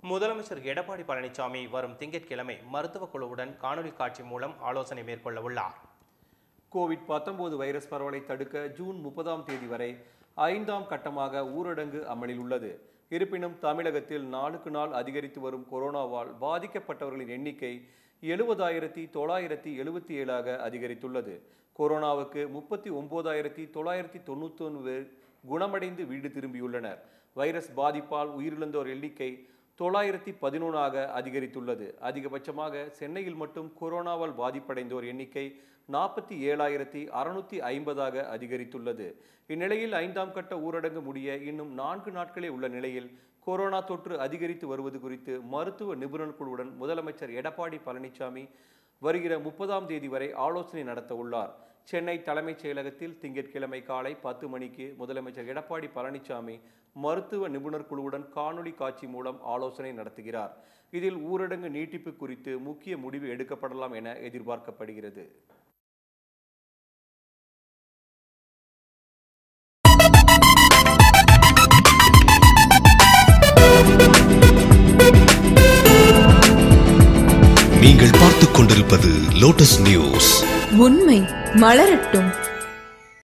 முதலமைச்சர் எடப்பாடி பழனிசாமி வரும் திங்கட்கிழமை மருத்துவக் குழுவுடன் காணொலி காட்சி மூலம் ஆலோசனை மேற்கொள்ள உள்ளார் கோவிட் 19 வைரஸ் பரவலை தடுக்க ஜூன் முப்பதாம் தேதி வரை ஐந்தாம் கட்டமாக ஊரடங்கு அமலில் உள்ளது இருப்பினும் தமிழகத்தில் நாளுக்கு நாள் அதிகரித்து வரும் கொரோனாவால் பாதிக்கப்பட்டவர்களின் எண்ணிக்கை எழுபதாயிரத்தி தொள்ளாயிரத்தி எழுபத்தி ஏழாக அதிகரித்துள்ளது கொரோனாவுக்கு முப்பத்தி ஒன்பதாயிரத்தி தொள்ளாயிரத்தி தொண்ணூத்தொன்று பேர் குணமடைந்து வீடு திரும்பியுள்ளனர் வைரஸ் பாதிப்பால் உயிரிழந்தோர் எண்ணிக்கை தொள்ளாயிரத்தி பதினொன்றாக அதிகரித்துள்ளது அதிகபட்சமாக சென்னையில் மட்டும் கொரோனாவால் பாதிப்படைந்தோர் எண்ணிக்கை நாற்பத்தி ஏழாயிரத்தி அறுநூத்தி ஐம்பதாக அதிகரித்துள்ளது இந்நிலையில் ஐந்தாம் கட்ட ஊரடங்கு முடிய இன்னும் நான்கு நாட்களே உள்ள நிலையில் கொரோனா தொற்று அதிகரித்து வருவது குறித்து மருத்துவ நிபுணர் குழுவுடன் முதலமைச்சர் எடப்பாடி பழனிசாமி வருகிற முப்பதாம் தேதி வரை ஆலோசனை நடத்த உள்ளார் சென்னை தலைமைச் செயலகத்தில் திங்கட்கிழமை காலை பத்து மணிக்கு முதலமைச்சர் எடப்பாடி பழனிசாமி மருத்துவ நிபுணர் குழுவுடன் காணொளி காட்சி மூலம் ஆலோசனை நடத்துகிறார் இதில் ஊரடங்கு நீட்டிப்பு குறித்து முக்கிய முடிவு எடுக்கப்படலாம் என எதிர்பார்க்கப்படுகிறது நீங்கள் பார்த்துக் கொண்டிருப்பது லோட்டஸ் நியூஸ் உண்மை மலரட்டும்